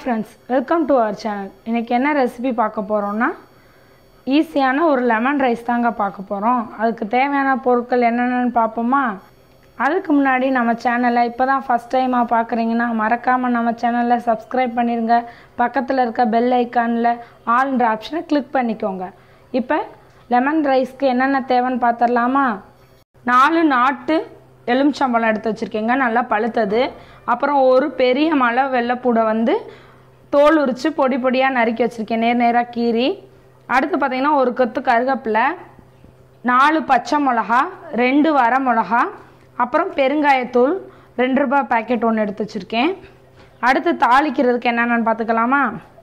friends welcome to our channel இன்றைக்கி என்ன recipe பார்க்க போகிறோம்னா ஈஸியான ஒரு லெமன் ரைஸ் தாங்க பார்க்க போகிறோம் அதுக்கு தேவையான பொருட்கள் என்னென்னு பார்ப்போமா அதுக்கு முன்னாடி நம்ம சேனலை இப்போ தான் ஃபஸ்ட் டைமாக பார்க்குறீங்கன்னா மறக்காமல் நம்ம சேனலை சப்ஸ்கிரைப் பண்ணிடுங்க பக்கத்தில் இருக்க பெல் ஐக்கானில் ஆல்ன்ற ஆப்ஷனை கிளிக் பண்ணிக்கோங்க இப்போ லெமன் ரைஸ்க்கு என்னென்ன தேவைன்னு பார்த்துடலாமா நாலு நாட்டு எலுமிச்சம்பழம் எடுத்து வச்சுருக்கேங்க நல்லா பழுத்தது அப்புறம் ஒரு பெரிய மலை வெள்ளைப்பூடை வந்து தோல் உரித்து பொடி பொடியாக நறுக்கி வச்சுருக்கேன் நேர் நேராக கீறி அடுத்து பார்த்திங்கன்னா ஒரு கொத்து கருவேப்பிலை நாலு பச்சை மிளகா ரெண்டு வர மிளகா அப்புறம் பெருங்காயத்தூள் ரெண்டு ரூபாய் பேக்கெட் ஒன்று எடுத்து வச்சுருக்கேன் அடுத்து தாளிக்கிறதுக்கு என்னென்னு பார்த்துக்கலாமா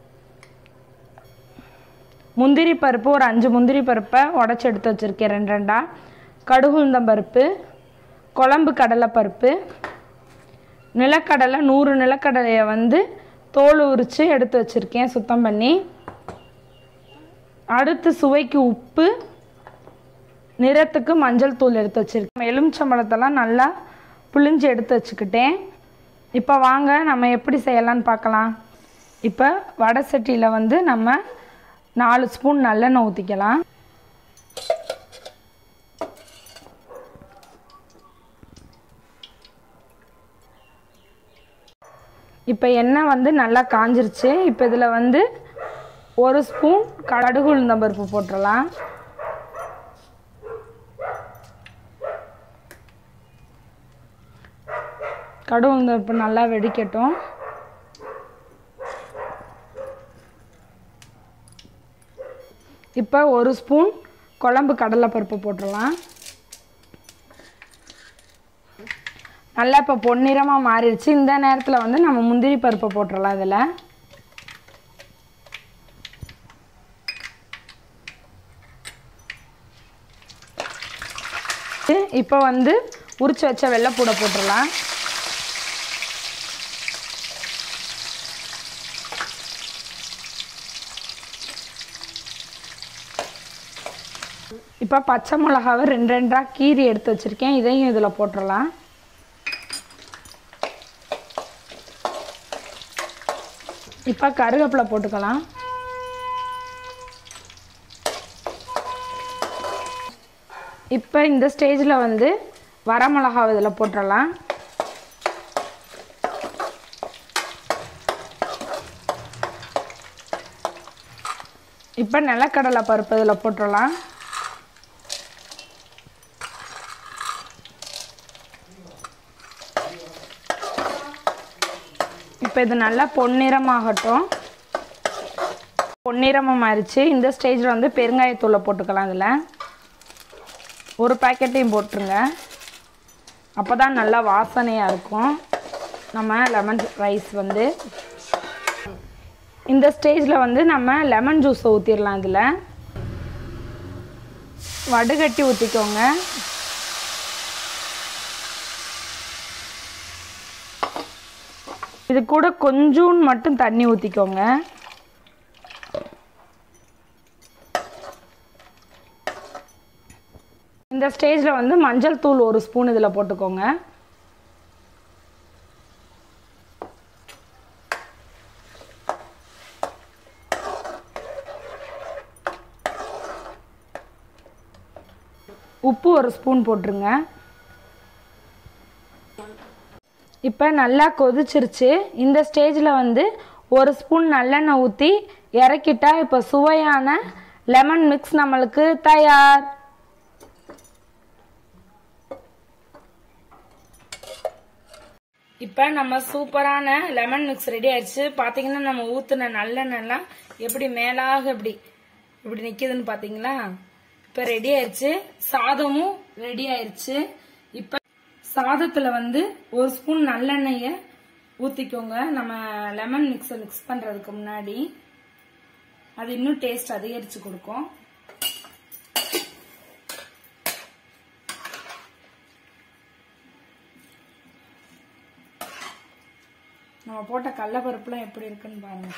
முந்திரி பருப்பு ஒரு அஞ்சு முந்திரி பருப்பை உடச்சி எடுத்து வச்சுருக்கேன் ரெண்டு ரெண்டாக கடுகு உளுந்தம் பருப்பு குழம்பு கடலைப்பருப்பு நிலக்கடலை நூறு நிலக்கடலையை வந்து தோல் உரித்து எடுத்து வச்சுருக்கேன் சுத்தம் பண்ணி அடுத்து சுவைக்கு உப்பு நிறத்துக்கு மஞ்சள் தூள் எடுத்து வச்சுருக்கேன் எலுமிச்சம்பழத்தெல்லாம் நல்லா புளிஞ்சு எடுத்து வச்சுக்கிட்டேன் இப்போ வாங்க நம்ம எப்படி செய்யலான்னு பார்க்கலாம் இப்போ வடை சட்டியில் வந்து நம்ம நாலு ஸ்பூன் நல்லெண்ணெய் ஊற்றிக்கலாம் இப்போ எண்ணெய் வந்து நல்லா காஞ்சிருச்சு இப்போ இதில் வந்து ஒரு ஸ்பூன் கடுகு உளுந்தம் பருப்பு போட்டுடலாம் கடுகு உளுந்தம் பருப்பு நல்லா வெடிக்கட்டும் இப்போ ஒரு ஸ்பூன் குழம்பு கடலைப்பருப்பு போட்டுடலாம் நல்லா இப்போ பொன்னிறமாக மாறிடுச்சு இந்த நேரத்தில் வந்து நம்ம முந்திரி பருப்பை போட்டுடலாம் இதில் இப்போ வந்து உரிச்சு வச்ச வெள்ளைப்பூடை போட்டுடலாம் இப்போ பச்சை மிளகாவை ரெண்டு ரெண்டாக கீரி எடுத்து வச்சுருக்கேன் இதையும் இதில் போட்டுடலாம் இப்போ கருவேப்பிலை போட்டுக்கலாம் இப்போ இந்த ஸ்டேஜில் வந்து வரமிளகா இதில் போட்டுடலாம் இப்போ நிலக்கடலை பருப்பு இதில் போட்டுடலாம் இப்போ இது நல்லா பொன்னிறமாகட்டும் பொன்னிறமாக மாறிச்சு இந்த ஸ்டேஜில் வந்து பெருங்காயத்தூளை போட்டுக்கலாம் இதில் ஒரு பேக்கெட்டையும் போட்டுருங்க அப்போ தான் நல்லா வாசனையாக இருக்கும் நம்ம லெமன் ரைஸ் வந்து இந்த ஸ்டேஜில் வந்து நம்ம லெமன் ஜூஸை ஊற்றிடலாம் இதில் வடுகட்டி ஊற்றிக்கோங்க இது கூட கொஞ்சோண்டு மட்டும் தண்ணி ஊற்றிக்கோங்க இந்த ஸ்டேஜில் வந்து மஞ்சள் தூள் ஒரு ஸ்பூன் இதில் போட்டுக்கோங்க உப்பு ஒரு ஸ்பூன் போட்டுருங்க இப்போ நல்லா கொதிச்சிருச்சு இந்த ஸ்டேஜில் வந்து ஒரு ஸ்பூன் நல்லெண்ணெய் ஊற்றி இறக்கிட்டா இப்போ சுவையான லெமன் மிக்ஸ் நம்மளுக்கு தயார் இப்போ நம்ம சூப்பரான லெமன் மிக்ஸ் ரெடி ஆயிடுச்சு பார்த்தீங்கன்னா நம்ம ஊற்றின நல்லெண்ணெய்லாம் எப்படி மேலாக இப்படி இப்படி நிற்கிதுன்னு பார்த்தீங்களா இப்போ ரெடி ஆயிடுச்சு சாதமும் ரெடி ஆயிடுச்சு இப்போ சாதத்தில் வந்து ஒரு ஸ்பூன் நல்லெண்ணெயை ஊற்றிக்கோங்க நம்ம லெமன் மிக்ஸை மிக்ஸ் பண்ணுறதுக்கு முன்னாடி அது இன்னும் டேஸ்ட் அதிகரித்து கொடுக்கும் நம்ம போட்ட கடலப்பருப்புலாம் எப்படி இருக்குன்னு பாருங்க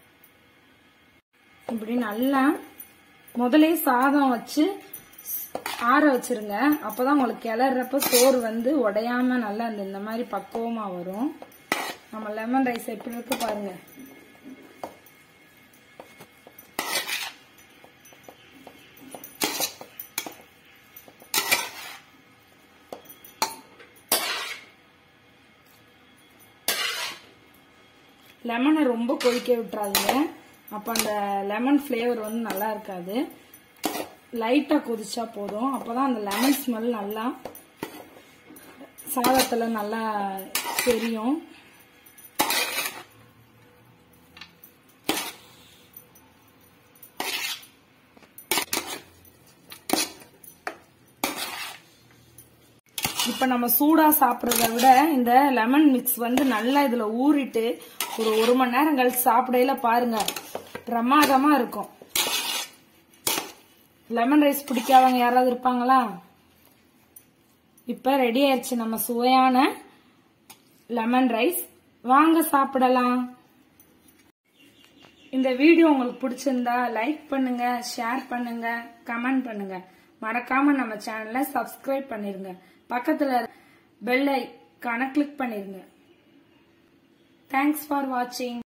இப்படி நல்லா முதலே சாதம் வச்சு ஆற வச்சிருங்க அப்பதான் உங்களுக்கு கிளறப்ப சோறு வந்து உடையாம நல்லா அந்த இந்த மாதிரி பக்குவமா வரும் நம்ம லெமன் ரைஸ் எப்படி இருக்கு பாருங்க லெமனை ரொம்ப கொதிக்க விட்டுறாதீங்க அப்போ அந்த லெமன் ஃப்ளேவர் வந்து நல்லா இருக்காது லைட்டாக கொதிச்சா போதும் அப்போதான் அந்த லெமன் ஸ்மெல் நல்லா சாதத்தில் நல்லா தெரியும் இப்போ நம்ம சூடாக சாப்பிட்றத விட இந்த லெமன் மிக்ஸ் வந்து நல்லா இதில் ஊறிட்டு ஒரு ஒரு மணி நேரம் கழிச்சு சாப்பிடையில பாருங்க பிரமாதமா இருக்கும் லெமன் ரைஸ் பிடிக்காதவங்க யாராவது இருப்பாங்களா இப்ப ரெடி ஆயிடுச்சு நம்ம சுவையான லெமன் ரைஸ் வாங்க சாப்பிடலாம் இந்த வீடியோ உங்களுக்கு பிடிச்சிருந்தா லைக் பண்ணுங்க ஷேர் பண்ணுங்க கமெண்ட் பண்ணுங்க மறக்காம நம்ம சேனலை சப்ஸ்கிரைப் பண்ணிருங்க பக்கத்துல பெல் ஐக்கான கிளிக் பண்ணிருங்க தேங்க்ஸ் ஃபார் வாட்சிங்